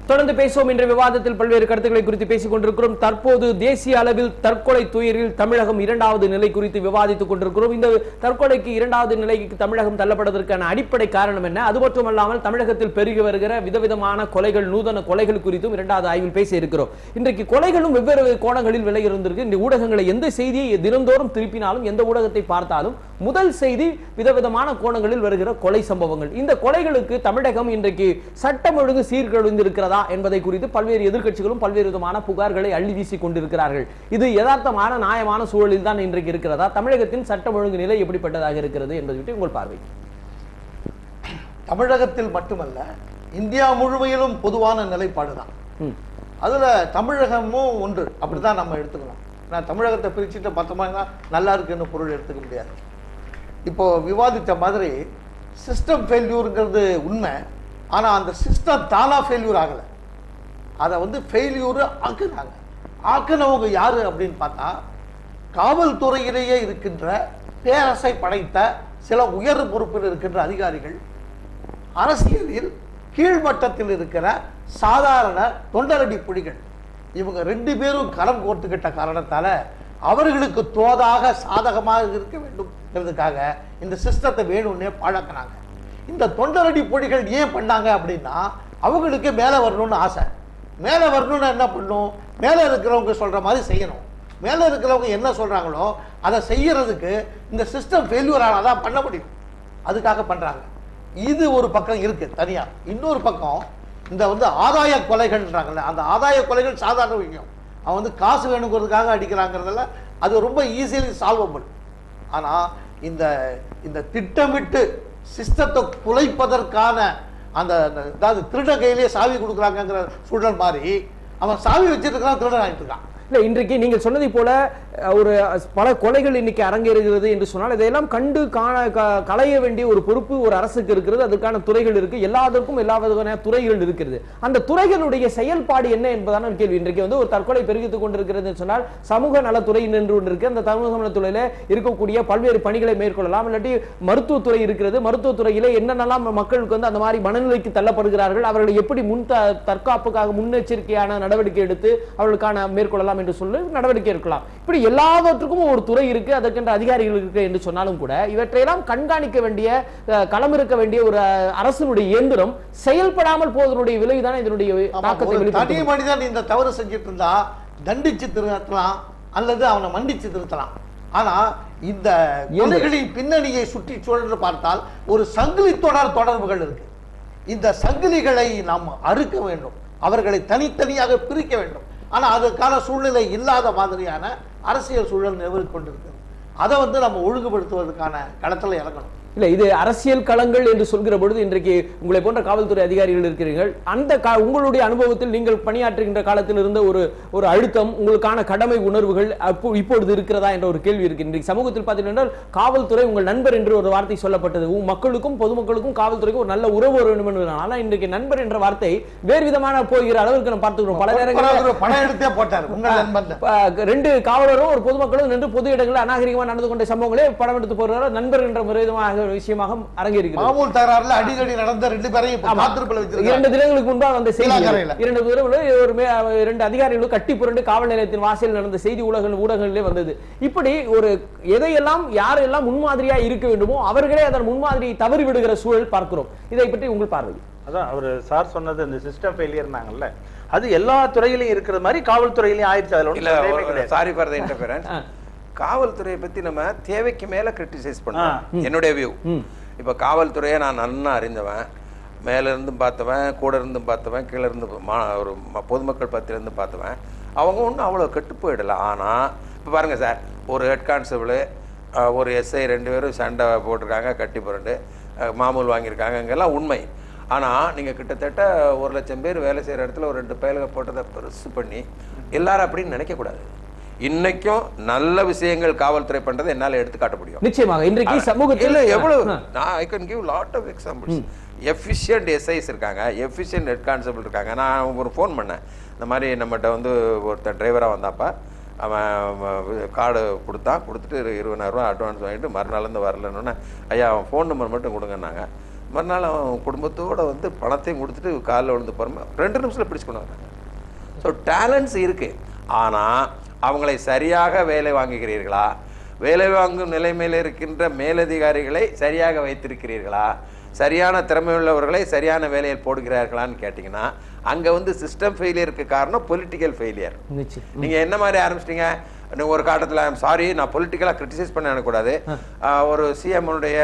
தொடர்ந்து பேசுவோம் என்ற விவாதத்தில் பல்வேறு கருத்துக்களை குறித்து பேசிக் கொண்டிருக்கிறோம் தற்போது தேசிய அளவில் தற்கொலை துயரில் தமிழகம் இரண்டாவது நிலை குறித்து விவாதித்துக் கொண்டிருக்கிறோம் இந்த தற்கொலைக்கு இரண்டாவது நிலைக்கு தமிழகம் தள்ளப்படுவதற்கான அடிப்படை காரணம் என்ன அது மட்டுமல்லாமல் தமிழகத்தில் பெருகி வருகிற விதவிதமான கொலைகள் நூதன கொலைகள் குறித்தும் இரண்டாவது ஆய்வில் பேச இருக்கிறோம் இன்றைக்கு கொலைகளும் வெவ்வேறு கோணங்களில் விலை இருந்திருக்கு இந்த ஊடகங்களை எந்த செய்தியை தினந்தோறும் திருப்பினாலும் எந்த ஊடகத்தை பார்த்தாலும் முதல் செய்தி விதவிதமான கோணங்களில் வருகிற கொலை சம்பவங்கள் இந்த கொலைகளுக்கு தமிழகம் இன்றைக்கு சட்டம் ஒழுங்கு சீர்குலைந்திருக்கிறதா என்பதை குறித்து பல்வேறு எதிர்க்கட்சிகளும் பல்வேறு விதமான புகார்களை அள்ளி வீசிக் கொண்டிருக்கிறார்கள் இது யதார்த்தமான நியாயமான சூழலில் தான் இன்றைக்கு இருக்கிறதா தமிழகத்தின் சட்டம் ஒழுங்கு நிலை எப்படிப்பட்டதாக இருக்கிறது என்பதை பற்றி உங்கள் பார்வை தமிழகத்தில் மட்டுமல்ல இந்தியா முழுமையிலும் பொதுவான நிலைப்பாடு தான் ம். அதுல தமிழகமும் ஒன்று அப்படிதான் நம்ம எடுத்துக்கணும் நான் தமிழகத்தை பிரிச்சுட்டு மொத்தமாக நல்லா இருக்குன்னு பொருள் எடுத்துக்க முடியாது இப்போ விவாதித்த மாதிரி சிஸ்டம் ஃபெயில்யூருங்கிறது உண்மை ஆனா அந்த சிஸ்டம் தானா ஃபெயில்யூர் ஆகல அதை வந்து ஃபெயில்யூர் ஆக்குனாங்க ஆக்குனவங்க யாரு அப்படின்னு பார்த்தா காவல்துறையிலேயே இருக்கின்ற பேரசை படைத்த சில உயர் பொறுப்பில் இருக்கின்ற அதிகாரிகள் அரசியலில் கீழ்மட்டத்தில் இருக்கிற சாதாரண தொண்டரடி புலிகள் இவங்க ரெண்டு பேரும் கரம் கோர்த்துக்கிட்ட காரணத்தால அவர்களுக்கு தோதாக சாதகமாக இருக்க வேண்டும்ங்கிறதுக்காக இந்த சிஸ்டத்தை வேணும்னே பழக்கினாங்க இந்த தொண்டரடி பொடிகள் ஏன் பண்ணாங்க அப்படின்னா அவங்களுக்கு மேலே வரணும்னு ஆசை மேலே வரணும்னு என்ன பண்ணும் மேலே இருக்கிறவங்க சொல்ற மாதிரி செய்யணும் மேலே இருக்கிறவங்க என்ன சொல்றாங்களோ அதை செய்யறதுக்கு இந்த சிஸ்டம் ஃபெயில்யூர் ஆனால் தான் பண்ண முடியும் அதுக்காக பண்றாங்க இது ஒரு பக்கம் இருக்கு தனியா இன்னொரு பக்கம் இந்த வந்து ஆதாய கொலைகள்ன்றாங்கல்ல அந்த ஆதாய கொலைகள் சாதாரண விஷயம் அவன் வந்து காசு வேணுங்கிறதுக்காக அடிக்கிறாங்கிறதுல அது ரொம்ப ஈஸியலி சால்வபிள் ஆனா இந்த இந்த திட்டமிட்டு சிஸ்டத்தை குலைப்பதற்கான அந்த அந்த அதாவது திருட கையிலேயே சாவி கொடுக்குறாங்கங்கிற சூழல் மாதிரி அவன் சாவி வச்சிட்டு இருக்கான் திருடன் ஆகிட்டு இருக்கான் இல்ல இன்றைக்கு நீங்கள் சொன்னதை போல அஹ், ஒரு அஹ், பல கொலைகள் இன்னைக்கு அரங்கேறுகிறது என்று சொன்னால் இதையெல்லாம் கண்டு காண க- களைய வேண்டிய ஒரு பொறுப்பு ஒரு அரசுக்கு இருக்கிறது அதற்கான துறைகள் இருக்கு எல்லாதற்கும் எல்லா விதமான துறைகள் இருக்கிறது அந்த துறைகளுடைய செயல்பாடு என்ன என்பதான ஒரு கேள்வி இன்றைக்கு வந்து ஒரு தற்கொலை பெருகித்துக் கொண்டிருக்கிறது என்று சொன்னால் சமூக நலத்துறை என்று ஒன்று இருக்கு அந்த சமூக நலத்துறையில இருக்கக்கூடிய பல்வேறு பணிகளை மேற்கொள்ளலாம் இல்லாட்டி மருத்துவத்துறை இருக்கிறது மருத்துவத்துறையில என்னென்னலாம் மக்களுக்கு வந்து அந்த மாதிரி மனநிலைக்கு தள்ளப்படுகிறார்கள் அவர்களை எப்படி முன் த- தற்காப்புக்காக முன்னெச்சரிக்கையான நடவடிக்கை எடுத்து அவர்களுக்கான மேற்கொள்ளலாம் என்று சொல்லி நடவடிக்கை எடுக்கலாம் இப்படி எல்லாவற்றுக்கும் ஒரு துறை இருக்கு அதற்கென்ற அதிகாரிகள் இருக்கு என்று சொன்னாலும் கூட இவற்றையெல்லாம் கண்காணிக்க வேண்டிய அஹ், களமிருக்க வேண்டிய ஒரு அஹ், அரசினுடைய இயந்திரம் செயல்படாமல் போவதனுடைய விளைவுதான் இதனுடைய ஆமா, தாக்கத்தை ஒரு தனி வெளிப்படுத்தும் மனிதன் இந்த தவறு செஞ்சுட்டு இருந்தா தண்டிச்சு திருத்தலாம் அல்லது அவனை மன்னிச்சு திருத்தலாம் ஆனா இந்த கொலைகளின் பின்னணியை சுற்றி சூழல் பார்த்தால் ஒரு சங்கிலி தொடர் தொடர்புகள் இருக்கு இந்த சங்கிலிகளை நாம் அறுக்க வேண்டும் அவர்களை தனித்தனியாக பிரிக்க வேண்டும் ஆனா அதற்கான சூழ்நிலை இல்லாத மாதிரியான அரசியல் சூழல் நிலவிக் கொண்டிருக்கிறது அதை வந்து நம்ம ஒழுங்குபடுத்துவதற்கான களத்துல இறங்கணும் இல்ல இது அரசியல் களங்கள் என்று சொல்கிற பொழுது இன்றைக்கு உங்களை போன்ற காவல்துறை அதிகாரிகள் இருக்கிறீர்கள் அந்த கா- உங்களுடைய அனுபவத்தில் நீங்கள் பணியாற்றுகின்ற காலத்தில் இருந்த ஒரு ஒரு அழுத்தம் உங்களுக்கான கடமை உணர்வுகள் அப்போ இப்பொழுது இருக்கிறதா என்ற ஒரு கேள்வி இருக்கு இன்றைக்கு சமூகத்தில் பார்த்தீங்கன்னா காவல்துறை உங்கள் நண்பர் என்று ஒரு வார்த்தை சொல்லப்பட்டது உம் மக்களுக்கும் பொதுமக்களுக்கும் காவல்துறைக்கும் ஒரு நல்ல உறவு வேண்டும் என்று ஆனால் இன்றைக்கு நண்பர் என்ற வார்த்தை வேறு விதமான போகிற அளவிற்கு நம்ம பார்த்துக்கிறோம் பல நேரங்களில் ஒரு பணம் எடுத்தே போட்டார் உங்கள் நண்பன் ப- ரெண்டு காவலரும் ஒரு பொதுமக்களும் நின்று பொது இடங்களில் அநாகரிகமாக நடந்து கொண்ட சம்பவங்களே படம் எடுத்து போறாரு நண்பர் என்ற விதமாக ஒரு விஷயமாக அரங்கேறுகிறது மாமூல் தகராறுல அடிதடி நடந்த ரெண்டு பேரையும் இப்ப ஆமா. காத்திருப்பில் வச்சிருக்காங்க இரண்டு தினங்களுக்கு முன்பாக வந்த செய்தி கீழாக்கரையில. இரண்டு தினங்களில் ஒரு மே- இரண்டு அதிகாரிகளும் கட்டி புரண்டு காவல் நிலையத்தின் வாசலில் நடந்த செய்தி ஊடக ஊடகங்களிலே வந்தது இப்படி ஒரு எதையெல்லாம் யாரெல்லாம் முன்மாதிரியா இருக்க வேண்டுமோ அவர்களே அதன் முன்மாதிரியை தவறி விடுகிற சூழல் பார்க்கிறோம் இதை பற்றி உங்கள் பார்வை அதான் அவர் சார் சொன்னது இந்த சிஸ்டம் ஃபெயிலியர்னாங்கல்ல அது எல்லா துறையிலையும் இருக்கிற மாதிரி காவல்துறையிலையும் ஆயிடுச்சு அதுல இல்ல ஒன்றும் சந்தேகமே கிடையாது சாரி ஃபார் த இன்டர்ஃபரன்ஸ் ஆ. காவல்துறையை பத்தி நம்ம தேவைக்கு மேல கிரிட்டிசைஸ் ஆ. பண்ணோம் என்னுடைய வியூ இப்ப காவல்துறையை நான் நன்னா அறிந்தவன் மேல இருந்தும் பார்த்தவன் கூட இருந்தும் பார்த்தவன் கீழே இருந்து மா ஒரு ம- பொதுமக்கள் பத்தில இருந்து பார்த்தவன் அவங்க ஒன்றும் அவ்வளோ கெட்டு போயிடல ஆனா இப்போ பாருங்க சார் ஒரு ஹெட் கான்ஸ்டபிள் ஒரு எஸ்ஐ ரெண்டு பேரும் சண்டை போட்டிருக்காங்க கட்டி புரண்டு அஹ், மாமூல் வாங்கியிருக்காங்க இங்கெல்லாம் உண்மை ஆனா நீங்க கிட்டத்தட்ட ஒரு லட்சம் பேர் வேலை செய்யற இடத்துல ஒரு ரெண்டு பயலுக போட்டதை பெருசு பண்ணி எல்லாரும் அப்படின்னு நினைக்கக்கூடாது இன்னைக்கும் நல்ல விஷயங்கள் காவல்துறை பண்றதை என்னால எடுத்து காட்ட முடியும் நிச்சயமாக இன்றைக்கு சமூகத்தில் இல்ல எவ்வளவு ஆ. நான் I can give lot of examples efficient SIs இருக்காங்க எஃபிஷியன்ட் ஹெட் கான்ஸ்டபிள் இருக்காங்க நான் ஒரு ஃபோன் பண்ணேன் இந்த மாதிரி நம்மகிட்ட வந்து ஒருத்தன் டிரைவராக வந்தாப்பா அவன் கார்டு கொடுத்தான் கொடுத்துட்டு இரு- இருபதாயிரம் ரூபாய் அட்வான்ஸ் வாங்கிட்டு மறுநாள்லேருந்து வரலன்னு ஐயா அவன் ஃபோன் நம்பர் மட்டும் கொடுங்கன்னாங்க மறுநாள் அவன் குடும்பத்தோட வந்து பணத்தையும் கொடுத்துட்டு காலில் விழுந்து போகிறோம் ரெண்டு நிமிஷத்தில் பிடிச்சு கொண்டு வராங்க ஸோ டேலண்ட்ஸ் இருக்கு ஆனால் அவங்களை சரியாக வேலை வாங்குகிறீர்களா வேலை வாங்கும் நிலைமையில் இருக்கின்ற மேலதிகாரிகளை சரியாக வைத்திருக்கிறீர்களா சரியான திறமையுள்ளவர்களை சரியான வேலையில் போடுகிறார்களான்னு கேட்டிங்கன்னா அங்கே வந்து சிஸ்டம் ஃபெயிலியருக்கு காரணம் பொலிட்டிக்கல் ஃபெயிலியர் நிச்சயம் நீங்க என்ன மாதிரி ஆரம்பிச்சிட்டீங்க நீங்க ஒரு காட்டத்தில் சாரி நான் பொலிட்டிக்கலாக கிரிட்டிசைஸ் பண்ண கூடாது ஒரு சிஎம்னுடைய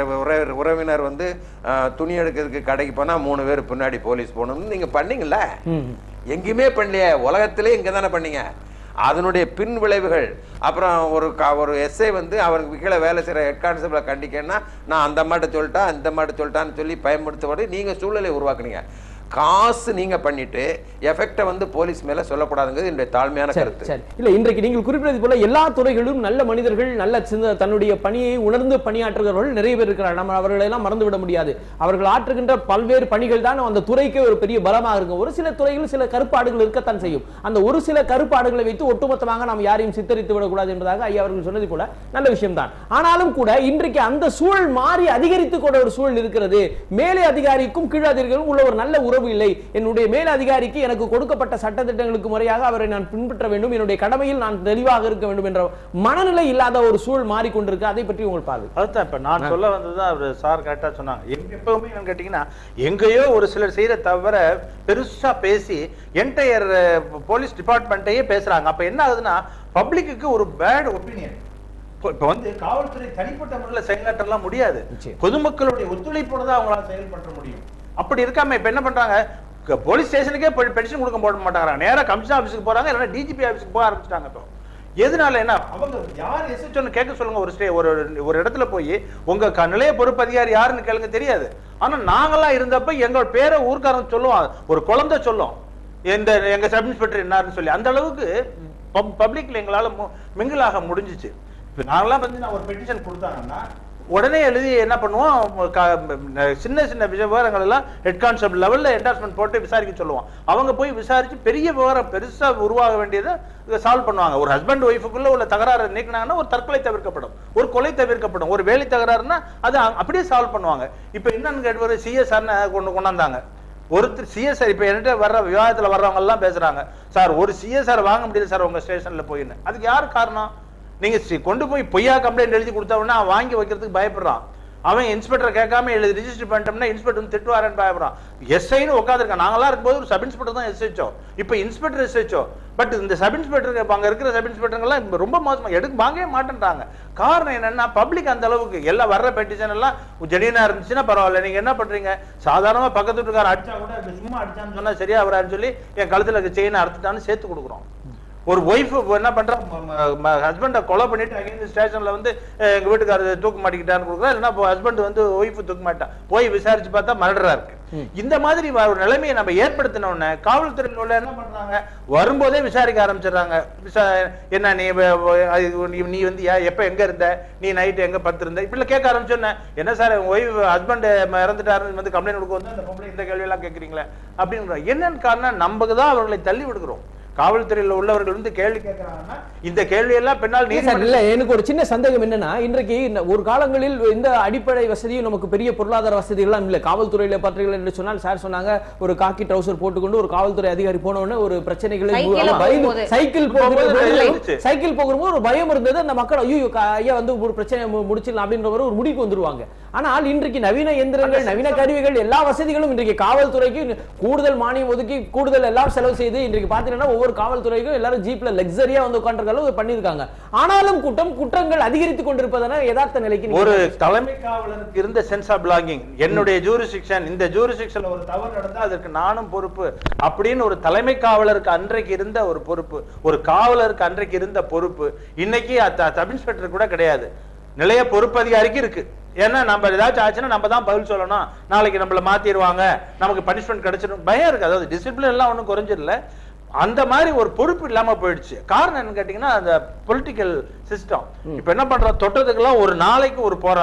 உறவினர் வந்து ஆஹ், துணி எடுக்கிறதுக்கு கடைக்கு போனா மூணு பேர் பின்னாடி போலீஸ் போகணும்னு நீங்க பண்ணீங்கல்ல ம். எங்கேயுமே பண்ணலையே உலகத்திலே இங்கே தானே பண்ணீங்க அதனுடைய பின் விளைவுகள் அப்புறம் ஒரு க ஒரு எஸ்ஐ வந்து அவருக்கு கீழே வேலை செய்கிற ஹெட் கான்ஸ்டபிளை கண்டிக்கன்னா நான் அந்த மாட்ட சொல்லிட்டா இந்த மாட்ட சொல்லிட்டான்னு சொல்லி பயன்படுத்தப்படி நீங்கள் சூழ்நிலை உருவாக்குனீங்க காசு நீங்க பண்ணிட்டு எஃபெக்டை வந்து போலீஸ் மேல சொல்லக்கூடாதுங்கிறது என்னுடைய தாழ்மையான சரி கருத்து சரி இல்ல இன்றைக்கு நீங்கள் குறிப்பிட்டது போல எல்லா துறைகளிலும் நல்ல மனிதர்கள் நல்ல சிந்த- தன்னுடைய பணியை உணர்ந்து பணியாற்றுகிறவர்கள் நிறைய பேர் இருக்கிறார் நம்ம அவர்களை எல்லாம் மறந்து விட முடியாது அவர்கள் ஆற்றுகின்ற பல்வேறு பணிகள் தான் அந்த துறைக்கு ஒரு பெரிய பலமாக இருக்கும் ஒரு சில துறைகளில் சில கருப்பாடுகள் இருக்கத்தான் செய்யும் அந்த ஒரு சில கருப்பாடுகளை வைத்து ஒட்டுமொத்தமாக நாம் யாரையும் சித்தரித்து விடக்கூடாது என்பதாக ஐயா அவர்கள் சொன்னது போல நல்ல விஷயம்தான் ஆனாலும் கூட இன்றைக்கு அந்த சூழல் மாறி அதிகரித்து கூட ஒரு சூழல் இருக்கிறது மேலே அதிகாரிக்கும் கீழ் அதிகாரிக்கும் உள்ள ஒரு நல்ல உறவு இல்லை என்னுடைய மேல் அதிகாரிக்கு எனக்கு கொடுக்கப்பட்ட சட்டத்திட்டங்களுக்கு முறையாக அவரை நான் பின்பற்ற வேண்டும் என்னுடைய கடமையில் நான் தெளிவாக இருக்க வேண்டும் என்ற மனநிலை இல்லாத ஒரு சூழல் மாறிக்கொண்டிருக்கு அதை பற்றி உங்கள் பார்வை அதுதான் இப்ப நான் சொல்ல வந்ததுதான் அவர் சார் கரெக்டா சொன்னாங்க எங்க எப்பவுமே என்னன்னு கேட்டீங்கன்னா எங்கேயோ ஒரு சிலர் செய்யற தவிர பெருசா பேசி என்டையர் போலீஸ் டிபார்ட்மெண்ட்டையே பேசுறாங்க அப்ப என்ன ஆகுதுன்னா பப்ளிக்கு ஒரு பேட் ஒப்பீனியன் இப்ப வந்து காவல்துறை தனிப்பட்ட முறையில் செயலாற்றலாம் முடியாது நிச்சயம். பொதுமக்களுடைய ஒத்துழைப்போட தான் அவங்களால செயல்பட முடியும் அப்படி இருக்காம இப்ப என்ன பண்றாங்க க- போலீஸ் ஸ்டேஷனுக்கே பென்ஷன் கொடுக்க போட மாட்டாங்க நேரா கமிஷனர் ஆபீஸுக்கு போறாங்க இல்லைன்னா டிஜிபி ஆபீஸுக்கு போக ஆரம்பிச்சிட்டாங்க இப்போ எதனால என்ன அவங்க யார் எஸ்எச்ஓன்னு கேட்க சொல்லுங்க ஒரு ஸ்டே ஒரு ஒரு இடத்துல போய் உங்க க- நிலைய பொறுப்பு அதிகாரி யாருன்னு கேளுங்க தெரியாது ஆனா நாங்கெல்லாம் இருந்தப்ப எங்க பேரை ஊர்க்காரங்க சொல்லுவாங்க ஒரு குழந்தை சொல்லும் எந்த எங்க சப் இன்ஸ்பெக்டர் என்னாருன்னு சொல்லி அந்த அளவுக்கு பப்ளிக்ல எங்களால மிங்கிள் ஆக முடிஞ்சிச்சு இப்ப நாங்கெல்லாம் வந்து நான் ஒரு பெட்டிஷன் கொடுத்தாங்கன்னா உடனே எழுதி என்ன பண்ணுவோம் க- சின்ன சின்ன விஷய விவரங்கள் எல்லாம் ஹெட் கான்ஸ்டபிள் லெவல்ல என்டார்ஸ்மெண்ட் போட்டு விசாரிக்க சொல்லுவோம் அவங்க போய் விசாரிச்சு பெரிய விவரம் பெருசா உருவாக வேண்டியதை சால்வ் பண்ணுவாங்க ஒரு ஹஸ்பண்ட் ஒய்ஃபுக்குள்ள உள்ள தகராறு நீக்கினாங்கன்னா ஒரு தற்கொலை தவிர்க்கப்படும் ஒரு கொலை தவிர்க்கப்படும் ஒரு வேலை தகராறுனா அது அ- அப்படியே சால்வ் பண்ணுவாங்க இப்போ என்னன்னு கேட்டு சிஎஸ்ஆர்னு கொண்டு கொண்டாந்தாங்க ஒருத்தர் சிஎஸ்ஆர் இப்போ என்கிட்ட வர்ற விவாதத்துல வர்றவங்க எல்லாம் பேசுறாங்க சார் ஒரு சிஎஸ்ஆர் வாங்க முடியல சார் உங்க ஸ்டேஷன்ல போயின்னு அதுக்கு யார் காரணம் நீங்க சி- கொண்டு போய் பொய்யா கம்ப்ளைண்ட் எழுதி கொடுத்த உடனே அவன் வாங்கி வைக்கிறதுக்கு பயப்படுறான் அவன் இன்ஸ்பெக்டர் கேட்காம எழுதி ரிஜிஸ்டர் பண்ணிட்டோம்னா இன்ஸ்பெக்டர் வந்து திட்டுவாரன்னு பயப்படுறான் எஸ்ஐன்னு உட்காந்துருக்கான் நாங்களாம் இருக்கும்போது ஒரு சப் இன்ஸ்பெக்டர் தான் எஸ்ஹெச்ஓ இப்போ இன்ஸ்பெக்டர் எஸ்ஹெச்ஓ பட் இந்த சப் இன்ஸ்பெக்டர் அங்க இருக்கிற சப் இன்ஸ்பெக்டர்லாம் இப்ப ரொம்ப மோசமா எடுக்க வாங்கவே மாட்டேன்றாங்க காரணம் என்னன்னா பப்ளிக் அந்த அளவுக்கு எல்லாம் வர்ற பெட்டிஷன் எல்லாம் ஜெனியனா இருந்துச்சுன்னா பரவாயில்ல நீங்க என்ன பண்றீங்க சாதாரணமா பக்கத்து வீட்டுக்கார அடிச்சா கூட இப்ப சும்மா அடிச்சான்னு சொன்னா சரியா வரான்னு சொல்லி என் கழுத்துல இருக்க செயின் அறுத்துட்டான்னு சேர்த்து கொடுக்குறோம் ஒரு ஒய்ஃப் என்ன பண்றா ஹஸ்பண்டை கொலை பண்ணிட்டு அங்கே ஸ்டேஷன்ல வந்து அஹ், எங்க வீட்டுக்காரர் தூக்கு மாட்டிக்கிட்டான்னு கொடுக்குறா இல்லைன்னா ஹஸ்பண்ட் வந்து ஒய்ஃப் தூக்க மாட்டா போய் விசாரிச்சு பார்த்தா மர்டரா இருக்கு இந்த மாதிரி வ- ஒரு நிலைமையை நம்ம ஏற்படுத்தின உடனே காவல்துறையில் உள்ள என்ன பண்றாங்க வரும்போதே விசாரிக்க ஆரம்பிச்சிடுறாங்க விசா என்ன நீ வ- வ- அது நீ- நீ வந்து ஏன் எப்ப எங்க இருந்த நீ நைட் எங்க படுத்திருந்த இப்படி கேட்க ஆரம்பிச்சோன்னே என்ன சார் ஒய்ஃப் ஹஸ்பண்ட் இறந்துட்டாருன்னு வந்து கம்ப்ளைண்ட் கொடுக்க வந்து அந்த பொம்பளை இந்த கேள்வி எல்லாம் கேட்குறீங்களே அப்படின்ற என்னன்னு காரணம் நமக்கு தான் அவர்களை தள்ளி விடுகிறோம் காவல்துறையில் உள்ளவர்கள் வந்து கேள்வி கேட்கறாங்கன்னா இந்த கேள்வி எல்லாம் பின்னால் இல்ல சார், நீதிமன்ற இல்ல எனக்கு ஒரு சின்ன சந்தேகம் என்னன்னா இன்றைக்கு இந்த ஒரு காலங்களில் இந்த அடிப்படை வசதியும் நமக்கு பெரிய பொருளாதார வசதி எல்லாம் இல்ல காவல்துறையில பார்த்தீர்கள் என்று சொன்னால் சார் சொன்னாங்க ஒரு காக்கி ட்ரௌசர் போட்டுக்கொண்டு ஒரு காவல்துறை அதிகாரி போன உடனே ஒரு பிரச்சனைகளை சைக்கிள்ல ஆமா, பயந்து- போகும்போது. சைக்கிள் போகும்போது போகும்போது இருந்துச்சு. சைக்கிள் போகும்போது ஒரு பயம் இருந்தது அந்த மக்கள் ஐயோ க- ஐயா வந்து ஒரு பிரச்சனை மு- முடிச்சிடலாம் அப்படின்ற ஒரு ஒரு முடிவுக்கு வந்துருவாங்க ஆனால் இன்றைக்கு நவீன எந்திரங்கள் நவீன கருவிகள் எல்லா வசதிகளும் இன்றைக்கு காவல்துறைக்கு கூடுதல் மானியம் ஒதுக்கி கூடுதல் எல்லாம் செலவு செய்து இன்றைக்கு பாத்தீங்கன்னா ஒவ்வொரு காவல்துறைக்கும் எல்லாரும் ஜீப்ல லக்ஸரியா வந்து உட்காந்துருக்க அளவு பண்ணிருக்காங்க ஆனாலும் கூட்டம் குற்றங்கள் அதிகரித்துக் கொண்டிருப்பதன யதார்த்த நிலைக்கு நீங்க ஒரு தலைமை காவலருக்கு இருந்த சென்ஸ் ஆஃப் பிலாங்கிங் என்னுடைய ஜூரிஸ்டிக்ஷன் இந்த ஜூரிஸ்டிக்ஷன்ல ஒரு தவறு நடந்தா அதற்கு நானும் பொறுப்பு அப்படின்னு ஒரு தலைமை காவலருக்கு அன்றைக்கு இருந்த ஒரு பொறுப்பு ஒரு காவலருக்கு அன்றைக்கு இருந்த பொறுப்பு இன்னைக்கு சப் இன்ஸ்பெக்டர் கூட கிடையாது நிலைய பொறுப்பு அதிகாரிக்கு இருக்கு ஏன்னா நம்ம ஏதாச்சும் ஆச்சுன்னா நம்ம தான் பதில் சொல்லணும் நாளைக்கு நம்மள மாத்திடுவாங்க நமக்கு பனிஷ்மெண்ட் கிடைச்சிடும் பயம் இருக்கு அதாவது டிசிப்ளின் எல்லாம் ஒன்றும் குறைஞ்சிடல அந்த மாதிரி ஒரு பொறுப்பு இல்லாம போயிடுச்சு காரணம் என்னன்னு கேட்டீங்கன்னா அந்த பொலிட்டிக்கல் சிஸ்டம் இப்ப என்ன பண்றோம் தொட்டதுக்கெல்லாம் ஒரு நாளைக்கு ஒரு போராட்டம்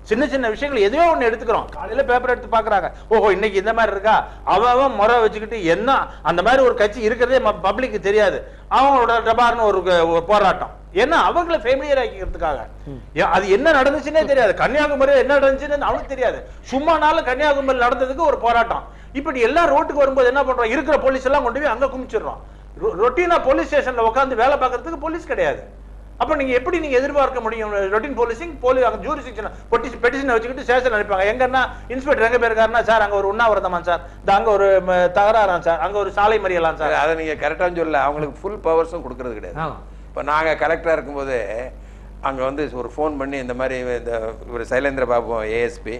சின்ன சின்ன விஷயங்கள் எதையோ ஒண்ணு எடுத்துக்கிறோம் காலையில பேப்பர் எடுத்து பாக்குறாங்க ஓஹோ இன்னைக்கு இந்த மாதிரி இருக்கா அவன் அவன் முறை வச்சுக்கிட்டு என்ன அந்த மாதிரி ஒரு கட்சி இருக்கிறதே பப்ளிக்கு தெரியாது அவங்களோட டபார்னு ஒரு ஒரு போராட்டம் ஏன்னா அவங்கள ஃபேமிலியர் ஆக்கிக்கிறதுக்காக ஏன் அது என்ன நடந்துச்சுன்னே தெரியாது கன்னியாகுமரியில் என்ன நடந்துச்சுன்னு அவனுக்கு தெரியாது சும்மானாலும் கன்னியாகுமரி நடந்ததுக்கு ஒரு போராட்டம் இப்படி எல்லாம் ரோட்டுக்கு வரும்போது என்ன பண்றோம் இருக்கிற போலீஸ் எல்லாம் கொண்டு போய் அங்க குமிச்சிடுறோம் ரொட்டீனா போலீஸ் ஸ்டேஷன்ல உட்காந்து வேலை பார்க்கறதுக்கு போலீஸ் கிடையாது அப்ப நீங்க எப்படி நீங்க எதிர்பார்க்க முடியும் ரொட்டீன் போலீசிங் போலீஸ் அங்க ஜூரிசிக்ஷன் பெட்டிஷன் பெட்டிஷன் வச்சுக்கிட்டு ஸ்டேஷன் அனுப்பாங்க எங்கன்னா இன்ஸ்பெக்டர் எங்க போயிருக்காருன்னா சார் அங்க ஒரு உண்ணாவிரதமா சார் இந்த அங்க ஒரு ம, தகராறாம் சார் அங்க ஒரு சாலை மறியலாம் சார் அதை நீங்க கரெக்டாக சொல்லல அவங்களுக்கு ஃபுல் பவர்ஸும் கொடுக்கறது கிடையாது ஆமா. இப்போ நாங்கள் கலெக்டராக இருக்கும்போது அங்கே வந்து ஒரு ஃபோன் பண்ணி இந்த மாதிரி இந்த இவர் சைலேந்திர பாபு ஏஎஸ்பி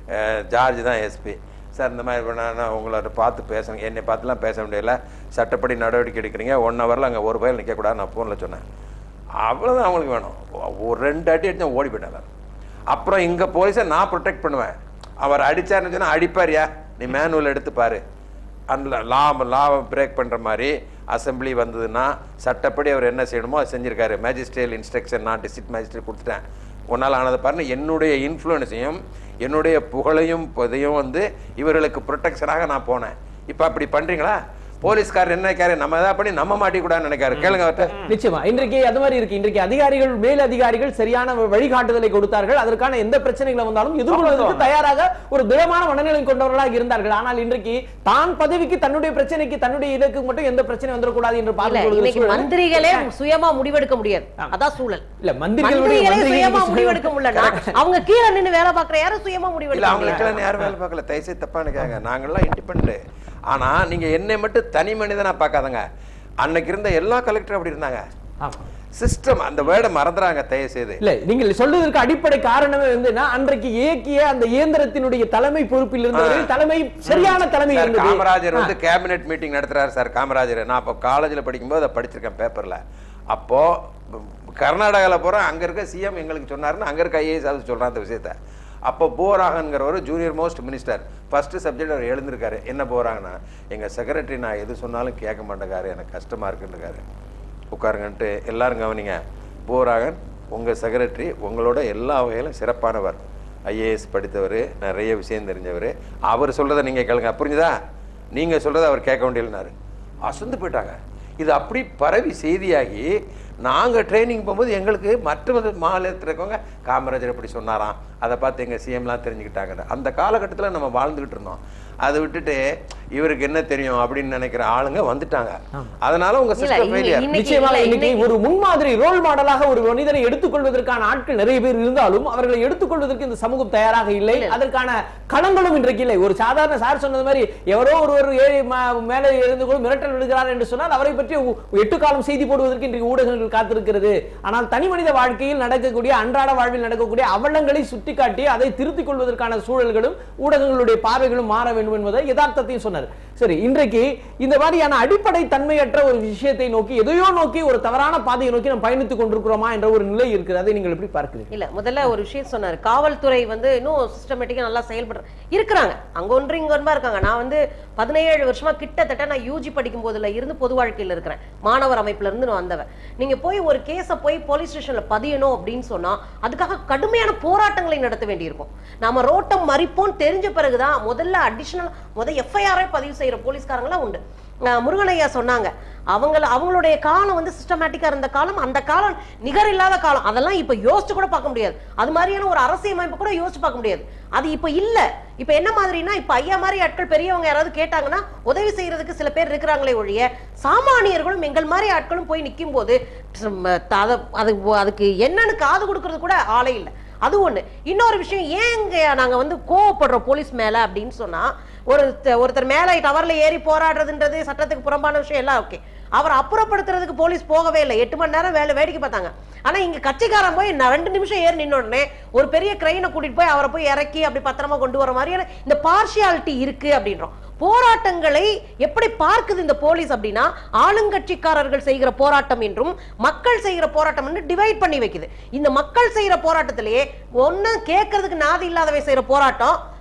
ஜார்ஜ் தான் எஸ்பி சார் இந்த மாதிரி பண்ணா நான் உங்களோட பார்த்து பேசணும் என்னை பார்த்துலாம் பேச முடியல சட்டப்படி நடவடிக்கை எடுக்கிறீங்க ஒன் ஹவரில் அங்கே ஒரு பயில் நிற்கக்கூடாது நான் ஃபோனில் சொன்னேன் அவ்வளோதான் அவங்களுக்கு வேணும் ஒரு ரெண்டு அடி அடிச்சு ஓடி போயிட்டாங்க அப்புறம் இங்கே போலீஸை நான் ப்ரொடெக்ட் பண்ணுவேன் அவர் அடிச்சாருன்னு சொன்னால் அடிப்பாரியா நீ மேனுவல் எடுத்து பாரு அந்த லா லா பிரேக் பண்ணுற மாதிரி அசெம்பிளி வந்ததுன்னா சட்டப்படி அவர் என்ன செய்யணுமோ அதை செஞ்சிருக்காரு மேஜிஸ்ட்ரியல் இன்ஸ்ட்ரக்ஷன் நான் டிஸ்ட்ரிக்ட் மேஜிஸ்ட்ரேட் கொடுத்துட்டேன் உன்னால் ஆனதை பாருன்னு என்னுடைய இன்ஃப்ளூயன்ஸையும் என்னுடைய புகழையும் இதையும் வந்து இவர்களுக்கு ப்ரொடெக்ஷனாக நான் போனேன் இப்போ அப்படி பண்ணுறீங்களா போலீஸ்காரர் என்ன நினைக்காரு நம்ம எதாவது பண்ணி நம்ம மாட்டிக்கூடாதுன்னு நினைக்காரு கேளுங்க அவர்கிட்ட நிச்சயமா இன்றைக்கு அது மாதிரி இருக்கு இன்றைக்கு அதிகாரிகள் மேல் அதிகாரிகள் சரியான வழிகாட்டுதலை கொடுத்தார்கள் அதற்கான எந்த பிரச்சனைகளை வந்தாலும் எதிர்கொள்வதற்கு தயாராக ஒரு திடமான மனநிலை கொண்டவர்களாக இருந்தார்கள் ஆனால் இன்றைக்கு தான் பதவிக்கு தன்னுடைய பிரச்சனைக்கு தன்னுடைய இதற்கு மட்டும் எந்த பிரச்சனை வந்துடக்கூடாது என்று இல்ல பார்த்துக் கொள்கிற இன்னைக்கு சூழல். மந்திரிகளே சுயமா முடிவெடுக்க முடியாது அதான் சூழல் இல்ல மந்திரிகளுடைய மந்திரிகளே மந்திரிகளுக்கு சுயமா சுய- முடிவெடுக்க முடியலன்னா அவங்க கீழே நின்னு வேலை பாக்குற யாரும் சுயமா இல்ல முடிவெடுக்க முடியாது அவங்களுக்கெல்லாம் யாரும் வேலை பார்க்கல தயவுசெய்து தப்பா நினைக்காங்க நாங்கெல்லாம் இண்டிபெண்ட் ஆனா நீங்க என்னை மட்டும் தனி மனிதனா பார்க்காதங்க அன்னைக்கு இருந்த எல்லா கலெக்டரும் அப்படி இருந்தாங்க ஆமா. சிஸ்டம் அந்த வேர்டை மறந்துறாங்க தயவு செய்து இல்ல நீங்கள் சொல்வதற்கு அடிப்படை காரணமே வந்து என்ன, அன்றைக்கு இயக்கிய அந்த இயந்திரத்தினுடைய தலைமை பொறுப்பில் இருந்தவர்கள் தலைமை சரியான தலைமை சார் இருந்தது காமராஜர் வந்து கேபினெட் மீட்டிங் நடத்துறாரு சார் காமராஜர் நான் அப்போ காலேஜில் படிக்கும்போது அதை படிச்சிருக்கேன் பேப்பர்ல அப்போ கர்நாடகாவில் போகிறோம் அங்க இருக்க சிஎம் எங்களுக்கு சொன்னாருன்னு அங்க இருக்க ஐஏஎஸ் ஆஃபீஸ் சொல்றான் அந்த விஷயத்த அப்போ போராகங்கிறவர் junior most minister first subject அவர் எழுந்திருக்காரு என்ன போறாங்கன்னா எங்க செக்ரட்டரி நான் எது சொன்னாலும் கேட்க மாட்டேங்காரு எனக்கு கஷ்டமா இருக்குன்னுக்காரு உட்காருங்கன்ட்டு எல்லாரும் கவனிங்க போராகன் உங்க செக்ரட்டரி உங்களோட எல்லா வகையிலும் சிறப்பானவர் ஐஏஎஸ் படித்தவர் நிறைய விஷயம் தெரிஞ்சவர் அவர் சொல்றதை நீங்க கேளுங்க புரிஞ்சுதா நீங்க சொல்றதை அவர் கேட்க வேண்டியதுனாரு அசந்து போயிட்டாங்க இது அப்படி பரவி செய்தியாகி நாங்க ட்ரைனிங் போகும்போது எங்களுக்கு மற்ற மாநிலத்தில் இருக்கவங்க காமராஜர் இப்படி சொன்னாராம் அதை பார்த்து எங்க சிஎம்லாம் தெரிஞ்சுக்கிட்டாங்க அந்த காலகட்டத்தில் நம்ம வாழ்ந்துகிட்டு இருந்தோம் அதை விட்டுட்டு இவருக்கு என்ன தெரியும் அப்படின்னு நினைக்கிற ஆளுங்க வந்துட்டாங்க அதனால உங்க இல்ல, சிஸ்டம் இன்னி- ஃபெயிலியர் இன்னைக்கு நிச்சயமாக இல்ல, இன்னைக்கு இன்னைக்கு- ஒரு முன்மாதிரி ரோல் மாடலாக ஒரு மனிதனை எடுத்துக்கொள்வதற்கான ஆட்கள் நிறைய பேர் இருந்தாலும் அவர்களை எடுத்துக்கொள்வதற்கு இந்த சமூகம் தயாராக இல்லை அதற்கான களங்களும் இன்றைக்கு இல்லை ஒரு சாதாரண சார் சொன்னது மாதிரி எவரோ ஒருவர் ஏறி ம- மேலே இருந்து கூட மிரட்டல் விடுகிறார் என்று சொன்னால் அவரை பற்றி உ- எட்டு காலம் செய்தி போடுவதற்கு இன்றைக்கு ஊடகங்கள் காத்திருக்கிறது ஆனால் தனி மனித வாழ்க்கையில் நடக்கக்கூடிய அன்றாட வாழ்வில் நடக்கக்கூடிய அவலங்களை சுட்டிக்காட்டி அதை திருத்திக் கொள்வதற்கான சூழல்களும் ஊடகங்களுடைய பார்வைகளும் மாற வேண்டும் என்பதை யதார்த்தத்தையும் சொன்னார் சரி இன்றைக்கு இந்த மாதிரியான அடிப்படை தன்மையற்ற ஒரு விஷயத்தை நோக்கி எதையோ நோக்கி ஒரு தவறான பாதையை நோக்கி நாம் பயணித்துக் கொண்டிருக்கிறோமா என்ற ஒரு நிலை இருக்கிறது அதை நீங்கள் எப்படி பார்க்கிறீங்க இல்ல முதல்ல ஒரு விஷயம் சொன்னாரு காவல்துறை வந்து இன்னும் சிஸ்டமேட்டிக்கா நல்லா செயல்படுற இருக்கிறாங்க அங்க ஒன்று இங்க ஒன்றா இருக்காங்க நான் வந்து பதினேழு வருஷமா கிட்டத்தட்ட நான் யூஜி படிக்கும் போதுல இருந்து பொது வாழ்க்கையில இருக்கிறேன் மாணவர் அமைப்புல இருந்து நான் வந்தவன் நீங்க போய் ஒரு கேஸை போய் போலீஸ் ஸ்டேஷன்ல பதியணும் அப்படின்னு சொன்னா அதுக்காக கடுமையான போராட்டங்களை நடத்த வேண்டியிருக்கும் நாம ரோட்டம் மறிப்போம் தெரிஞ்ச பிறகுதான் முதல்ல அடிஷனல் முத எஃப்ஐஆரே பதிவு செய்யற போலீஸ்காரங்களாம் உண்டு அஹ் முருகனையா சொன்னாங்க அவங்கள அவங்களுடைய காலம் வந்து சிஸ்டமேட்டிக்கா இருந்த காலம் அந்த காலம் நிகர் இல்லாத காலம் அதெல்லாம் இப்ப யோசிச்சு கூட பார்க்க முடியாது அது மாதிரியான ஒரு அரசியலமைப்பு கூட யோசிச்சு பார்க்க முடியாது அது இப்ப இல்ல இப்ப என்ன மாதிரினா இப்ப ஐயா மாதிரி ஆட்கள் பெரியவங்க யாராவது கேட்டாங்கன்னா உதவி செய்யறதுக்கு சில பேர் இருக்கிறாங்களே ஒழிய சாமானியர்களும் எங்கள் மாதிரி ஆட்களும் போய் நிற்கும் போது சும்ம அத- அது அதுக்கு என்னன்னு காது கொடுக்கறது கூட ஆளே இல்லை அது ஒண்ணு இன்னொரு விஷயம் ஏங்க நாங்க வந்து கோவப்படுறோம் போலீஸ் மேல அப்படின்னு சொன்னா ஒரு ஒருத்தர் மேல டவர்ல ஏறி போராடுறதுன்றது சட்டத்துக்கு புறம்பான விஷயம் எல்லாம் ஓகே அவர் அப்புறப்படுத்துறதுக்கு போலீஸ் போகவே இல்லை எட்டு மணி நேரம் வேலை வேடிக்கை பார்த்தாங்க ஆனா இங்க கட்சிக்காரன் போய் நான் ரெண்டு நிமிஷம் ஏறி நின்ன உடனே ஒரு பெரிய கிரெயினை கூட்டிட்டு போய் அவரை போய் இறக்கி அப்படி பத்திரமா கொண்டு வர மாதிரியான இந்த பார்ஷியாலிட்டி இருக்கு அப்படின்றோம் போராட்டங்களை எப்படி பார்க்குது இந்த போலீஸ் அப்படின்னா ஆளுங்கட்சிக்காரர்கள் செய்கிற போராட்டம் என்றும் மக்கள் செய்கிற போராட்டம் என்று டிவைட் பண்ணி வைக்குது இந்த மக்கள் செய்கிற போராட்டத்திலேயே ஒண்ணு கேட்கறதுக்கு நாதி இல்லாதவை செய்யற போராட்டம்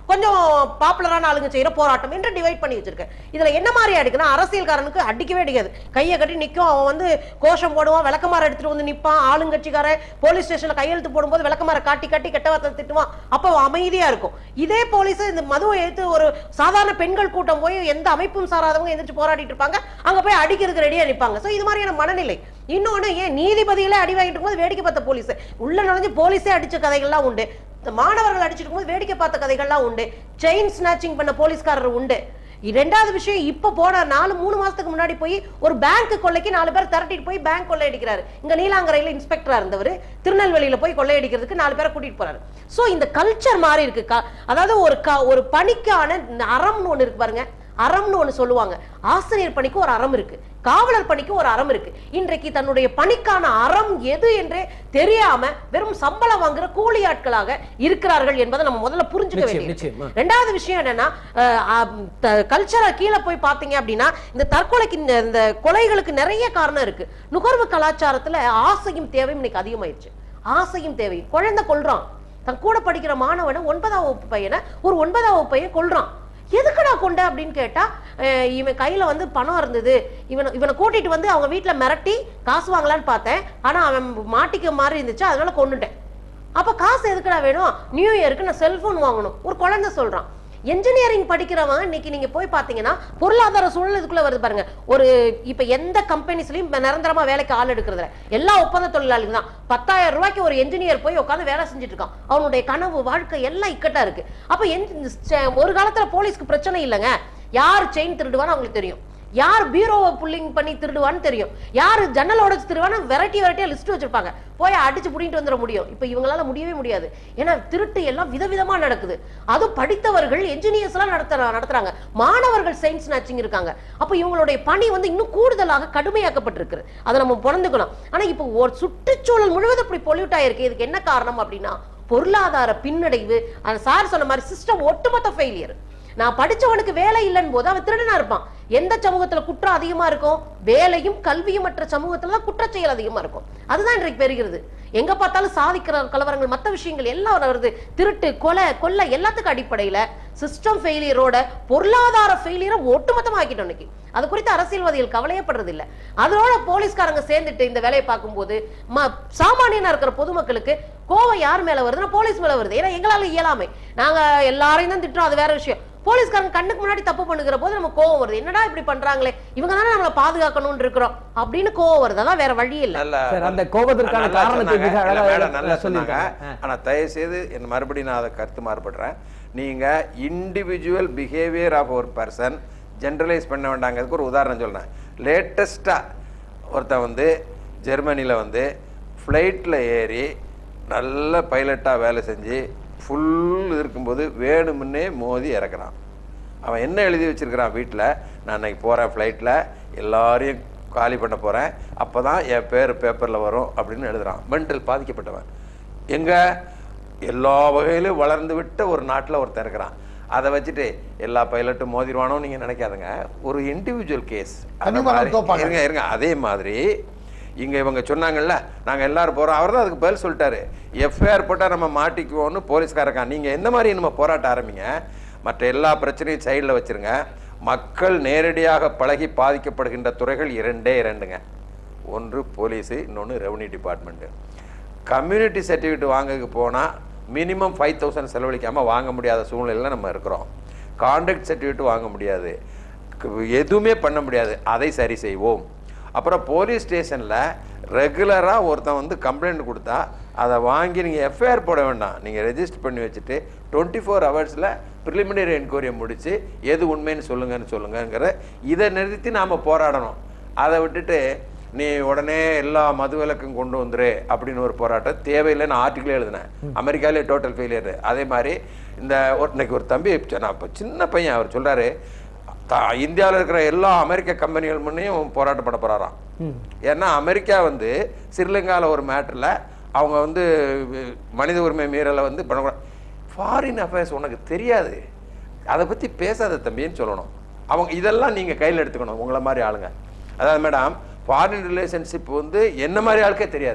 கொஞ்சம் பாப்புலரான ஆளுங்க செய்யற போராட்டம் என்று டிவைட் பண்ணி வச்சிருக்கேன் இதுல என்ன மாதிரி அடிக்குன்னா அரசியல்காரனுக்கு அடிக்கவே அடிக்காது கையை கட்டி நிக்கும் அவன் வந்து கோஷம் போடுவான் விளக்கமாற எடுத்துட்டு வந்து நிப்பான் ஆளுங்கட்சிக்காரன் போலீஸ் ஸ்டேஷன்ல கையெழுத்து போடும்போது விளக்கமாற காட்டி காட்டி கெட்ட வார்த்தை திட்டுவான் அப்ப அவன் அமைதியா இருக்கும் இதே போலீஸ் இந்த மதுவை எடுத்து ஒரு சாதாரண பெண்கள் கூட்டம் போய் எந்த அமைப்பும் சாராதவங்க எந்திரிச்சு போராடிட்டு இருப்பாங்க அங்க போய் அடிக்கிறதுக்கு ரெடியா நிப்பாங்க சோ இது மாதிரியான மனநிலை இன்னொன்னு ஏன் நீதிபதிகளே அடி வாங்கிட்டு இருக்கும்போது வேடிக்கை பார்த்த போலீஸ் உள்ள நுழைஞ்சு போலீஸே அடிச்ச கதைகள்லாம் உண்டு இந்த மாணவர்கள் அடிச்சிட்டு இருக்கும்போது வேடிக்கை பார்த்த கதைகள்லாம் உண்டு செயின் ஸ்நாச்சிங் பண்ண போலீஸ்காரர் உண்டு ரெண்டாவது விஷயம் இப்ப போன நாலு மூணு மாசத்துக்கு முன்னாடி போய் ஒரு பேங்க் கொள்ளைக்கு நாலு பேர் திரட்டிட்டு போய் பேங்க் கொள்ளையடிக்கிறாரு இங்க நீலாங்கரையில இன்ஸ்பெக்டரா இருந்தவர் திருநெல்வேலியில போய் கொள்ளையடிக்கிறதுக்கு நாலு பேரை கூட்டிட்டு போறாரு சோ இந்த கல்ச்சர் மாறி இருக்கு க- அதாவது ஒரு க- ஒரு பணிக்கான அறம்னு ஒண்ணு இருக்கு பாருங்க அறம்னு ஒண்ணு சொல்லுவாங்க ஆசிரியர் பணிக்கு ஒரு அறம் இருக்கு காவலர் பணிக்கு ஒரு அறம் இருக்கு இன்றைக்கு தன்னுடைய பணிக்கான அறம் எது என்றே தெரியாம வெறும் சம்பளம் வாங்குற கூலி ஆட்களாக இருக்கிறார்கள் என்பதை நம்ம முதல்ல புரிஞ்சுக்க நிச்சயம், வேண்டியது நிச்சயமா. ரெண்டாவது விஷயம் என்னன்னா கல்ச்சரா கீழே போய் பாத்தீங்க அப்படின்னா இந்த தற்கொலைக்கு இந்த இந்த கொலைகளுக்கு நிறைய காரணம் இருக்கு நுகர்வு கலாச்சாரத்துல ஆசையும் தேவையும் இன்னைக்கு அதிகமாயிருச்சு ஆசையும் தேவையும் குழந்தை கொல்றான் தன் கூட படிக்கிற மாணவனை ஒன்பதாம் வகுப்பு பையனை ஒரு ஒன்பதாம் வகுப்பு பையன் கொல்றான் எதுக்குடா கொண்ட அப்படின்னு கேட்டா அஹ் இவன் கையில வந்து பணம் இருந்தது இவனை இவனை கூட்டிட்டு வந்து அவங்க வீட்டுல மிரட்டி காசு வாங்கலான்னு பார்த்தேன் ஆனா அவன் மாட்டிக்க மாதிரி இருந்துச்சு அதனால கொன்னுட்டேன் அப்ப காசு எதுக்குடா வேணும் நியூ இயருக்கு நான் செல்போன் வாங்கணும் ஒரு குழந்தை சொல்றான் என்ஜினியரிங் படிக்கிறவன் இன்னைக்கு நீங்க போய் பாத்தீங்கன்னா பொருளாதார சூழல் இதுக்குள்ள வருது பாருங்க ஒரு இப்ப எந்த கம்பெனிஸ்லயும் நிரந்தரமா வேலைக்கு ஆள் எடுக்கிறது இல்ல எல்லா ஒப்பந்த தொழிலாளிகள் தான் பத்தாயிரம் ரூபாய்க்கு ஒரு என்ஜினியர் போய் உட்காந்து வேலை செஞ்சுட்டு இருக்கான் அவனுடைய கனவு வாழ்க்கை எல்லாம் இக்கட்டா இருக்கு அப்ப என்- ச- ஒரு காலத்துல போலீஸ்க்கு பிரச்சனை இல்லைங்க யார் செயின் திருடுவான்னு அவங்களுக்கு தெரியும் யார் பீரோவை புல்லிங் பண்ணி திருடுவான்னு தெரியும் யார் ஜன்னல் உடைச்சு திருடுவான்னு வெரைட்டி வெரைட்டியா லிஸ்ட் வச்சிருப்பாங்க போய் அடிச்சு புடிங்கிட்டு வந்துட முடியும் இப்ப இவங்களால முடியவே முடியாது ஏன்னா திருட்டு எல்லாம் விதவிதமா நடக்குது அதுவும் படித்தவர்கள் என்ஜினியர்ஸ் எல்லாம் நடத்துற நடத்துறாங்க மாணவர்கள் சயின்ஸ் ஸ்நாச்சிங் இருக்காங்க அப்ப இவங்களுடைய பணி வந்து இன்னும் கூடுதலாக கடுமையாக்கப்பட்டிருக்கு அதை நம்ம புறந்துக்கணும் ஆனா இப்போ ஒரு சுற்றுச்சூழல் முழுவதும் இப்படி பொல்யூட் ஆயிருக்கு இதுக்கு என்ன காரணம் அப்படின்னா பொருளாதார பின்னடைவு அந்த சார் சொன்ன மாதிரி சிஸ்டம் ஒட்டுமொத்த ஃபெயிலியர் நான் படிச்சவனுக்கு வேலை இல்லைன்னு போது அவன் திருடனா இருப்பான் எந்த சமூகத்துல குற்றம் அதிகமா இருக்கும் வேலையும் கல்வியும் மற்ற சமூகத்துல தான் குற்றச்செயல் அதிகமா இருக்கும் அதுதான் இன்றைக்கு பெறுகிறது எங்க பார்த்தாலும் சாதிக்கிற கலவரங்கள் மத்த விஷயங்கள் எல்லாம் வருது திருட்டு கொலை கொள்ளை எல்லாத்துக்கும் அடிப்படையில சிஸ்டம் ஃபெயிலியரோட பொருளாதார ஃபெயிலியரை ஒட்டுமொத்தமா ஆக்கிட்டோம் இன்னைக்கு அது குறித்து அரசியல்வாதிகள் கவலையப்படுறது இல்ல அதோட போலீஸ்காரங்க சேர்ந்துட்டு இந்த வேலையை பார்க்கும்போது ம- சாமானியனா இருக்கிற பொதுமக்களுக்கு கோவம் யார் மேல வருதுன்னா போலீஸ் மேல வருது ஏன்னா எங்களால இயலாமை நாங்க எல்லாரையும் தான் திட்டுறோம் அது வேற விஷயம் போலீஸ்காரங்க கண்ணுக்கு முன்னாடி தப்பு பண்ணுகிற போது நம்ம கோவம் வருது என்னடா இப்படி பண்றாங்களே இவங்க தானே நம்மளை பாதுகாக்கணும்னு இருக்கிறோம் அப்படின்னு கோவம் வருது அதான் வேற வழி இல்ல நல்ல சார், அந்த கோபத்திற்கான நல்லா காரணத்தை சொன்னாங்க. மிக இல்ல, அழகா மேடம் நல்லா சொன்னாங்க சொல்லியிருக்காங்க. ஆனா தயவு செய்து என் மறுபடியும் நான் அதை கருத்து மாறுபடுறேன் நீங்க இண்டிவிஜுவல் பிஹேவியர் ஆஃப் ஒரு பர்சன் ஜென்ரலைஸ் பண்ண வேண்டாங்கிறதுக்கு ஒரு உதாரணம் சொல்றேன் லேட்டஸ்டா ஒருத்தன் வந்து ஜெர்மனியில வந்து ஃப்ளைட்டில் ஏறி நல்ல பைலட்டாக வேலை செஞ்சு ஃபுல் இருக்கும்போது வேணுமுன்னே மோதி இறக்குறான் அவன் என்ன எழுதி வச்சிருக்கிறான் வீட்டில் நான் இன்னைக்கு போகிறேன் ஃப்ளைட்டில் எல்லாரையும் காலி பண்ண போகிறேன் அப்போ தான் என் பேர் பேப்பரில் வரும் அப்படின்னு எழுதுறான் மென்டல் பாதிக்கப்பட்டவன் எங்க எல்லா வகையிலும் வளர்ந்து விட்ட ஒரு நாட்டில் ஒருத்தன் இருக்கிறான் அதை வச்சுட்டு எல்லா பைலட்டும் மோதிடுவானோ நீங்கள் நினைக்காதுங்க ஒரு இண்டிவிஜுவல் கேஸ் தனிமரம் தோப்பாங்க. இருங்க இருங்க அதே மாதிரி இங்க இவங்க சொன்னாங்கல்ல நாங்க எல்லாரும் போறோம் அவர் தான் அதுக்கு பதில் சொல்லிட்டாரு எஃப்ஐஆர் போட்டா நம்ம மாட்டிக்குவோம்னு போலீஸ்காரங்க நீங்க எந்த மாதிரி நம்ம போராட்டம் ஆரம்பிங்க மற்ற எல்லா பிரச்சனையும் சைடில் வச்சிருங்க மக்கள் நேரடியாக பழகி பாதிக்கப்படுகின்ற துறைகள் இரண்டே இரண்டுங்க ஒன்று போலீஸு இன்னொன்று ரெவன்யூ டிபார்ட்மெண்ட்டு கம்யூனிட்டி சர்டிஃபிகேட் வாங்கறதுக்கு போனால் மினிமம் ஃபைவ் தௌசண்ட் செலவழிக்காமல் வாங்க முடியாத சூழ்நிலையில் நம்ம இருக்கிறோம் கான்ட்ராக்ட் சர்டிஃபிகேட் வாங்க முடியாது க- எதுவுமே பண்ண முடியாது அதை சரி செய்வோம் அப்புறம் போலீஸ் ஸ்டேஷனில் ரெகுலராக ஒருத்தன் வந்து கம்ப்ளைண்ட் கொடுத்தா அதை வாங்கி நீங்கள் எஃப்ஐஆர் போட வேண்டாம் நீங்கள் ரெஜிஸ்டர் பண்ணி வச்சுட்டு டுவெண்ட்டி ஃபோர் ஹவர்ஸில் ப்ரிலிமினரி என்கொயரியை முடித்து எது உண்மைன்னு சொல்லுங்கன்னு சொல்லுங்கங்கிற இதை நிறுத்தி நாம் போராடணும் அதை விட்டுட்டு நீ உடனே எல்லா மது விலக்கும் கொண்டு வந்துரு அப்படின்னு ஒரு போராட்டம் தேவையில்லைன்னு ஆர்டிக்கிளே எழுதினேன் அமெரிக்காலே டோட்டல் ஃபெயிலியர் அதே மாதிரி இந்த ஒரு இன்னைக்கு ஒரு தம்பி நான் இப்போ சின்ன பையன் அவர் சொல்றாரு தா- இந்தியாவில் இருக்கிற எல்லா அமெரிக்க கம்பெனிகள் முன்னையும் போராட்டம் பண்ண போறாராம் ஏன்னா அமெரிக்கா வந்து ஸ்ரீலங்காவில் ஒரு மேட்டரில் அவங்க வந்து வி- மனித உரிமை மீறலை வந்து பண்ண ஃபாரின் அஃபேர்ஸ் உனக்கு தெரியாது அதை பற்றி பேசாத தம்பின்னு சொல்லணும் அவங்க இதெல்லாம் நீங்கள் கையில் எடுத்துக்கணும் உங்களை மாதிரி ஆளுங்க அதாவது மேடம் ஃபாரின் ரிலேஷன்ஷிப் வந்து என்ன மாதிரி ஆளுக்கே தெரியாது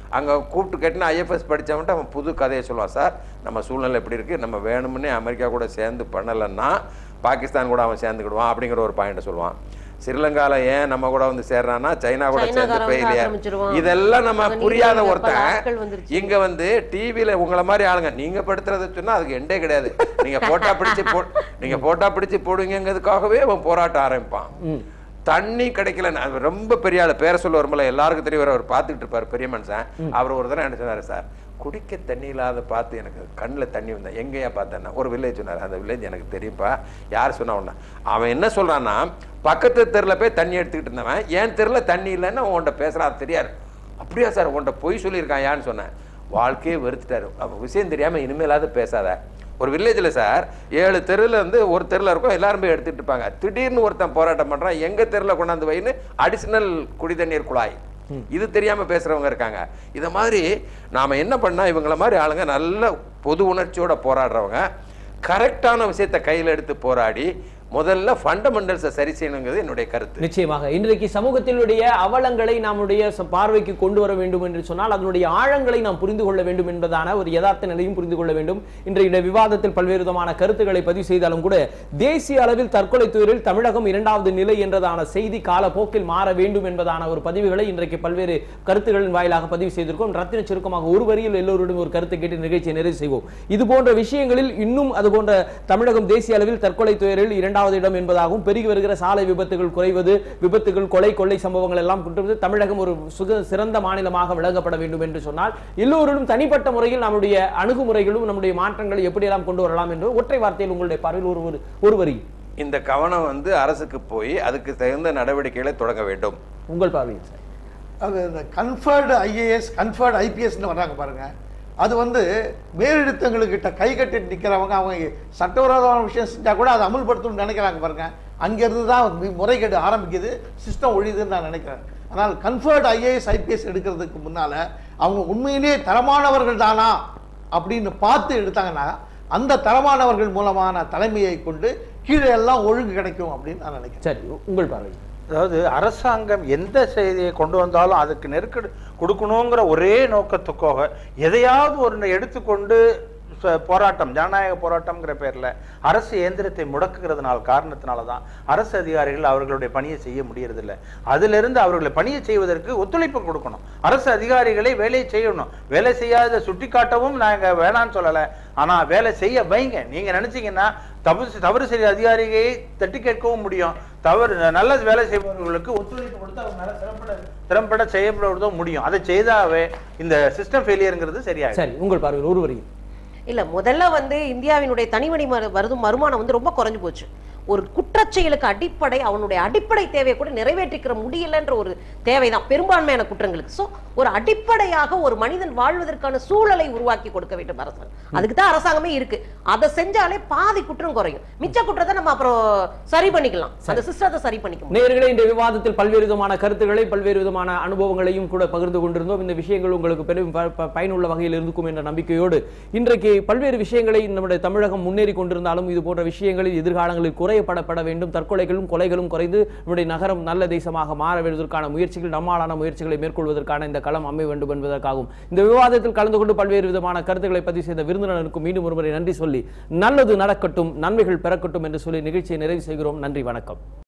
அங்கே கூப்பிட்டு கேட்டினா ஐஎஃப்எஸ் படித்தவன்ட்டு அவன் புது கதையை சொல்லுவான் சார் நம்ம சூழ்நிலை எப்படி இருக்குது நம்ம வேணும்னே அமெரிக்கா கூட சேர்ந்து பண்ணலைன்னா பாகிஸ்தான் கூட அவன் சேர்ந்துக்கிடுவான் அப்படிங்கிற ஒரு பாயிண்ட்டை சொல்லுவான் ஸ்ரீலங்கால ஏன் நம்ம கூட வந்து சேர்றான்னா சைனா கூட சேர்ந்து சைனாக்காரன் வந்து ஃபெயிலியர் ஆரம்பிச்சிருவான். இதெல்லாம் நம்ம அங்க புரியாத நீங்க ஒருத்தன் பல ஆட்கள் வந்துருச்சு. இங்க வந்து டிவில உங்களை மாதிரி ஆளுங்க நீங்க படுத்துறத சொன்னா அதுக்கு எண்டே கிடையாது நீங்க போட்டா பிடிச்சு போ நீங்க போட்டா பிடிச்சு போடுவீங்கிறதுக்காகவே அவன் போராட்டம் ஆரம்பிப்பான் தண்ணி கிடைக்கல நான் ரொம்ப பெரிய ஆளு பேர சொல்ல வரும்போல எல்லாருக்கும் தெரிய வர அவர் பார்த்துக்கிட்டு இருப்பாரு பெரிய மனுஷன் அவர் ஒரு தடவை என்ன சொன்னாரு சார் குடிக்க தண்ணி இல்லாத பார்த்து எனக்கு கண்ணில் தண்ணி வந்தேன் எங்கேயா பார்த்தேன்னா ஒரு வில்லேஜ் சொன்னார் அந்த வில்லேஜ் எனக்கு தெரியும்ப்பா யார் சொன்னா உன்ன அவன் என்ன சொல்றான்னா பக்கத்து தெருல போய் தண்ணி எடுத்துக்கிட்டு இருந்தவன் என் தெருல தண்ணி இல்லைன்னு உன்கிட்ட பேசுறான் அது தெரியாது அப்படியா சார் உன்கிட்ட பொய் சொல்லியிருக்கான் யான்னு சொன்னேன் வாழ்க்கையே வெறுத்துட்டாரு அப்ப விஷயம் தெரியாம இனிமேலாவது பேசாத ஒரு வில்லேஜில் சார் ஏழு தெருவில் வந்து ஒரு தெருவில் இருக்கும் எல்லாரும் போய் எடுத்துட்டு இருப்பாங்க திடீர்னு ஒருத்தன் போராட்டம் பண்றான் எங்க தெருவில் கொண்டாந்து வைன்னு அடிஷனல் குடி தண்ணீர் குழாய் இது தெரியாம பேசுறவங்க இருக்காங்க இத மாதிரி நாம என்ன பண்ணா இவங்கள மாதிரி ஆளுங்க நல்ல பொது உணர்ச்சியோட போராடுறவங்க கரெக்டான விஷயத்தை கையில் எடுத்து போராடி முதல்ல ஃபண்டமெண்டல்ஸை சரி செய்யணுங்கிறது என்னுடைய கருத்து நிச்சயமாக இன்றைக்கு சமூகத்தினுடைய அவலங்களை நம்முடைய ச- பார்வைக்கு கொண்டு வர வேண்டும் என்று சொன்னால் அதனுடைய ஆழங்களை நாம் புரிந்து கொள்ள வேண்டும் என்பதான ஒரு யதார்த்த நிலையும் புரிந்து கொள்ள வேண்டும் இன்றைய விவாதத்தில் பல்வேறு விதமான கருத்துக்களை பதிவு செய்தாலும் கூட தேசிய அளவில் தற்கொலை துயரில் தமிழகம் இரண்டாவது நிலை என்றதான செய்தி காலப்போக்கில் மாற வேண்டும் என்பதான ஒரு பதிவுகளை இன்றைக்கு பல்வேறு கருத்துக்களின் வாயிலாக பதிவு செய்திருக்கோம் ரத்தின சுருக்கமாக ஒரு வரியில் எல்லோருடன் ஒரு கருத்தை கேட்டு நிகழ்ச்சியை நிறைவு செய்வோம் இது போன்ற விஷயங்களில் இன்னும் அது போன்ற தமிழகம் தேசிய அளவில் தற்கொலை துயரில் இரண்டாவது இடம் என்பதாகவும் பெருகி வருகிற சாலை விபத்துகள் குறைவது விபத்துகள் கொலை கொள்ளை சம்பவங்கள் எல்லாம் குற்றது தமிழகம் ஒரு சுக சிறந்த மாநிலமாக விளங்கப்பட வேண்டும் என்று சொன்னால் எல்லோரிலும் தனிப்பட்ட முறையில் நம்முடைய அணுகுமுறைகளும் நம்முடைய மாற்றங்களை எப்படியெல்லாம் கொண்டு வரலாம் என்று ஒற்றை வார்த்தையில் உங்களுடைய பார்வையில் ஒரு ஒரு- ஒரு வரி இந்த கவனம் வந்து அரசுக்கு போய் அதுக்கு தகுந்த நடவடிக்கைகளை தொடங்க வேண்டும் உங்கள் பார்வையில் சார் அது இந்த கன்ஃபர்டு ஐஏஎஸ் கன்ஃபர்டு ஐபிஎஸ்னு வர்றாங்க பாருங்க அது வந்து மேலிடத்தங்களுக்கிட்ட கை கட்டிட்டு நிற்கிறவங்க அவங்க சட்டவிரோதமான விஷயம் செஞ்சால் கூட அதை அமுல்படுத்தணும்னு நினைக்கிறாங்க பாருங்க அங்கேருந்து தான் மி- முறைகேடு ஆரம்பிக்குது சிஸ்டம் ஒழியுதுன்னு நான் நினைக்கிறேன் ஆனால் கன்ஃபர்டு ஐஏஎஸ் ஐபிஎஸ் எடுக்கிறதுக்கு முன்னால் அவங்க உண்மையிலேயே தரமானவர்கள் தானா அப்படின்னு பார்த்து எடுத்தாங்கன்னா அந்த தரமானவர்கள் மூலமான தலைமையை கொண்டு கீழே எல்லாம் ஒழுங்கு கிடைக்கும் அப்படின்னு நான் நினைக்கிறேன் சரி உங்கள் பார்வை அதாவது அரசாங்கம் எந்த செய்தியை கொண்டு வந்தாலும் அதுக்கு நெருக்கடி கொடுக்கணுங்கிற ஒரே நோக்கத்துக்காக எதையாவது ஒன்று எடுத்துக்கொண்டு ச- போராட்டம் ஜனநாயக போராட்டம்ங்கிற பேர்ல அரசு இயந்திரத்தை முடக்குகிறதுனால காரணத்தினால தான் அரசு அதிகாரிகள் அவர்களுடைய பணியை செய்ய முடியறதில்ல அதிலிருந்து அவர்களை பணியை செய்வதற்கு ஒத்துழைப்பு கொடுக்கணும் அரசு அதிகாரிகளை வேலையை செய்யணும் வேலை செய்யாத சுட்டி காட்டவும் நாங்க வேணான்னு சொல்லலை ஆனா வேலை செய்ய வைங்க நீங்க நினைச்சீங்கன்னா தவறு தவறு செய்த அதிகாரியை தட்டி கேட்கவும் முடியும் தவறு நல்ல வேலை செய்பவர்களுக்கு ஒத்துழைப்பு கொடுத்து அவங்க நல்ல திறம்பட திறம்பட செய்யப்படுவதும் முடியும் அதை செய்தாவே இந்த சிஸ்டம் ஃபெயிலியருங்கிறது சரியாகும் சரி உங்கள் பார்வையில் ஒரு வரி இல்ல முதல்ல வந்து இந்தியாவினுடைய தனிமணி மரு- வருதும் வருமானம் வந்து ரொம்ப குறைஞ்சு போச்சு ஒரு குற்றச்செயலுக்கு அடிப்படை அவனுடைய அடிப்படை தேவையை கூட நிறைவேற்றிக்கிற முடியலன்ற ஒரு தேவைதான் பெரும்பான்மையான குற்றங்களுக்கு சோ ஒரு அடிப்படையாக ஒரு மனிதன் வாழ்வதற்கான சூழலை உருவாக்கி கொடுக்க வேண்டும் அரசாங்கம் அதுக்கு தான் அரசாங்கமே இருக்கு அதை செஞ்சாலே பாதி குற்றம் குறையும் மிச்ச குற்றத்தை நம்ம அப்புறம் சரி பண்ணிக்கலாம் அந்த சிஸ்டத்தை சரி பண்ணிக்க முடியும் நேயர்களே இந்த விவாதத்தில் பல்வேறு விதமான கருத்துக்களை பல்வேறு விதமான அனுபவங்களையும் கூட பகிர்ந்து கொண்டிருந்தோம் இந்த விஷயங்கள் உங்களுக்கு பெரும் ப- ப- பயனுள்ள வகையில் இருக்கும் என்ற நம்பிக்கையோடு இன்றைக்கு பல்வேறு விஷயங்களை நம்முடைய தமிழகம் முன்னேறி கொண்டிருந்தாலும் இது போன்ற விஷயங்களில் எதிர்காலங்களில் குறையப்படப்பட வேண்டும் தற்கொலைகளும் கொலைகளும் குறைந்து நம்முடைய நகரம் நல்ல தேசமாக மாற வேண்டுவதற்கான முயற்சிகள் நம்மாலான முயற்சிகளை மேற்கொள்வதற்கான இந்த களம் அமைய வேண்டும் என்பதற்காகவும் இந்த விவாதத்தில் கலந்து கொண்டு பல்வேறு விதமான கருத்துக்களை பதிவு செய்த விருந்தினருக்கும் மீண்டும் ஒருமுறை நன்றி சொல்லி நல்லது நடக்கட்டும் நன்மைகள் பெறக்கட்டும் என்று சொல்லி நிகழ்ச்சியை நிறைவு செய்கிறோம் நன்றி வணக்கம்